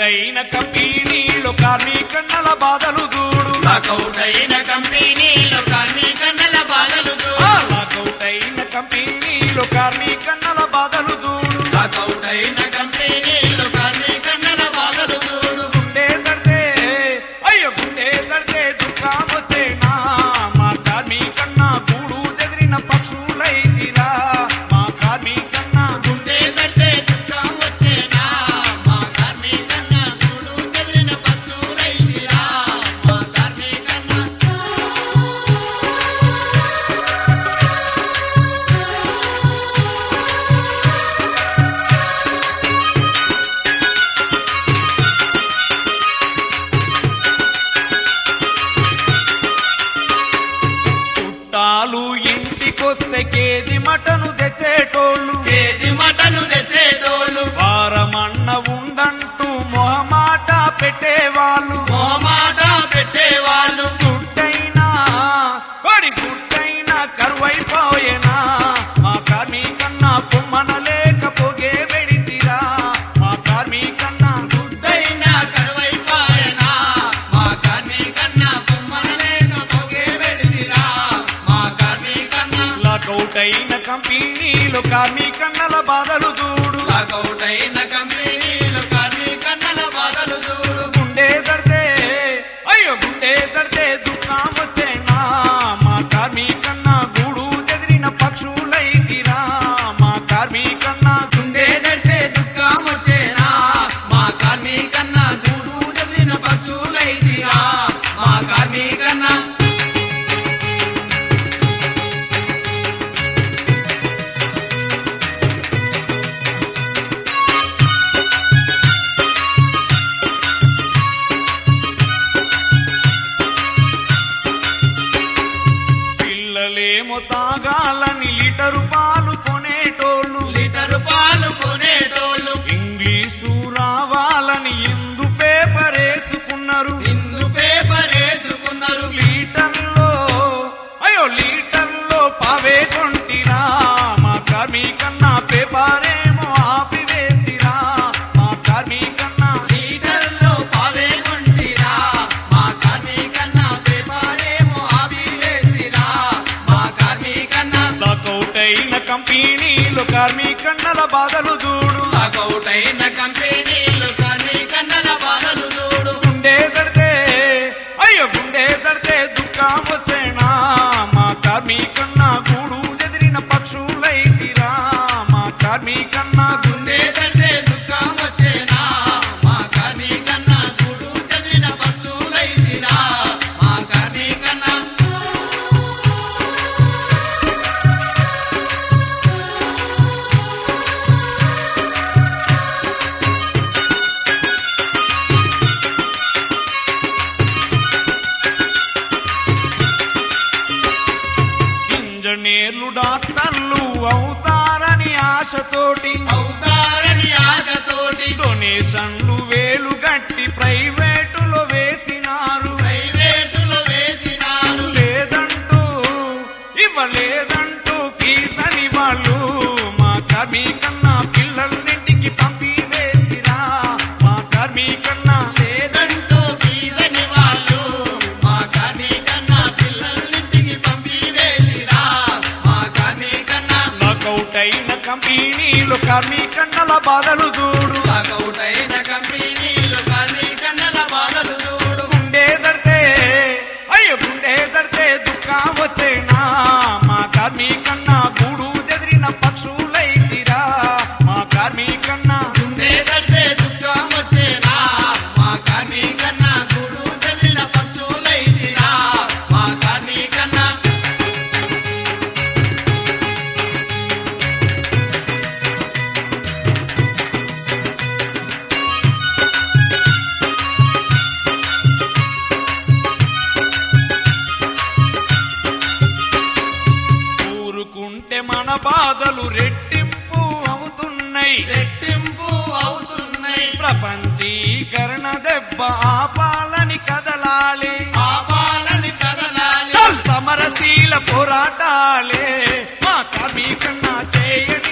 లాకౌటైన కంపెనీలు కార్మికన్నల బాధలు చూడు లాకౌటైన కంపెనీలు కార్మికన్నల బాధలు ఆ చూడు లాకౌటైన కంపెనీలు కార్మికన్నల బాధలు చూడు లాకౌటైన కంపెనీలు కార్మికన్నల బాధలు చూడు గుండె తడితే అయ్యో గుండె తడితే దుఃఖం వచ్చేనా మా కార్మికన్న గూడు చెదిరిన పక్షులైతిరా మా కార్మికన్న గుండె కట్టే దుఃఖం వచ్చేనా మా కార్మికన్న చూడు చెదిరిన పచ్చులైదిరా మా కార్మికన్న చుట్టాలు ఇంటికొస్తే కేజీ మటను తెచ్చేటోళ్ళు చేతి మటను తెచ్చేటోళ్ళు వారమన్న ఉందంటూ మొహమాట పెట్టేవాళ్ళు మొహమాట పెట్టేవాళ్ళు చుట్టైనా కొడి గుట్టైనా కరువైపోయేనా మా కార్మికన్నా పొమ్మన లేక పొగే వెడితిరా మా కార్మికన్నా గుడ్డైనా కరువైపాయనా మా కార్మికన్న బొమ్మలేక పొగే పెడిదిరా మా కార్మికన్న లాకౌటైన కంపెనీలు కార్మికన్నల బాధలు చూడు లాకౌటైన కంపెనీలు కార్మికన్నల బాధలు చూడు గుండె దడితే అయ్యో గుండె దడితే దుఃఖం వచ్చేనా మా కార్మికన్నా గూడు చెదిరిన పక్షులైతిరా మా కార్మికన్నా గుండె దడితే దుఃఖం వచ్చేనా మా కార్మికన్న గూడు చదివిన పక్షులైదిరా మా కార్మికన్న పిల్లలేమో తాగాలని లీటరు పాలు కొనేటోళ్ళు లీటరు పాలు కొనేటోళ్ళు ఇంగ్లీషు రావాలని ఎందు పేపర్ వేసుకున్నారు ఇందు పేపర్ వేసుకున్నారు లీటర్లో అయ్యో లీటర్లో పావే కొంటిరా మా కార్మికన్నా పేపరేమో ఆపివేతిరా మా కార్మికన్నా లీటర్లో పావే కొంటిరా మా కార్మికన్న పేపరేమో ఆపి వేసిరా మా కార్మికన్న లాకౌటైన కంపెనీలు కార్మికన్నల బాధలు చూడు లాకౌటైన కంపెనీలు కార్మికన్నల బాధలు చూడు గుండె దడితే అయ్యో గుండె దడితే దుఃఖం వచ్చేనా మా కార్మికన్నా గూడు చెదిరిన పక్షులైతిరా మా కార్మికన్నా గుండె తడితే దుఃఖం వచ్చేనా మా కార్మికన్న చూడు చదివిన పక్షులైదిరా మా కార్మికన్న ఇంజనీర్లు డాక్టర్లు అవుతారని ఆశతోటి అవుతారని ఆశతోటి డొనేషన్లు వేలు గట్టి ప్రైవేటులో వేసినారు ప్రైవేటులో వేసినారు లేదంటూ ఇవ్వలేదంటూ ఫీజని వాళ్ళు మా కార్మికన్నా పిల్లల్నింటికి పంపి వేసిరా మా కార్మికన్నా లేదంటూ ఫీజని వాళ్ళు మా కార్మికన్న పిల్లలింటికి పంపి వేసిరా మా కార్మికన్న లాకౌటైన కంపెనీలు కార్మికన్నల బాధలు చూడు లాకౌటైన కంపెనీలు కార్మికన్నల బాధలు చూడు గుండె దడితే అయ్యో గుండె దడితే దుఃఖం వచ్చేనా మా కార్మికన్నా గూడు చెదిరిన పక్షులైతిరా మా కార్మికన్నా గుండె తడితే దుఃఖం వచ్చేనా మా కార్మికన్న చూడు చదివిన పక్షులైదిరా మా కార్మికన్న ఊరుకుంటే మన బాధలు రెట్టింపు అవుతున్నాయి రెట్టింపు అవుతున్నాయి ప్రపంచీకరణ దెబ్బ ఆపాలని కదలాలి పాపాలని కదలాలి చల్ సమరశీల పోరాటాలే మా కార్మికన్నా చేయడం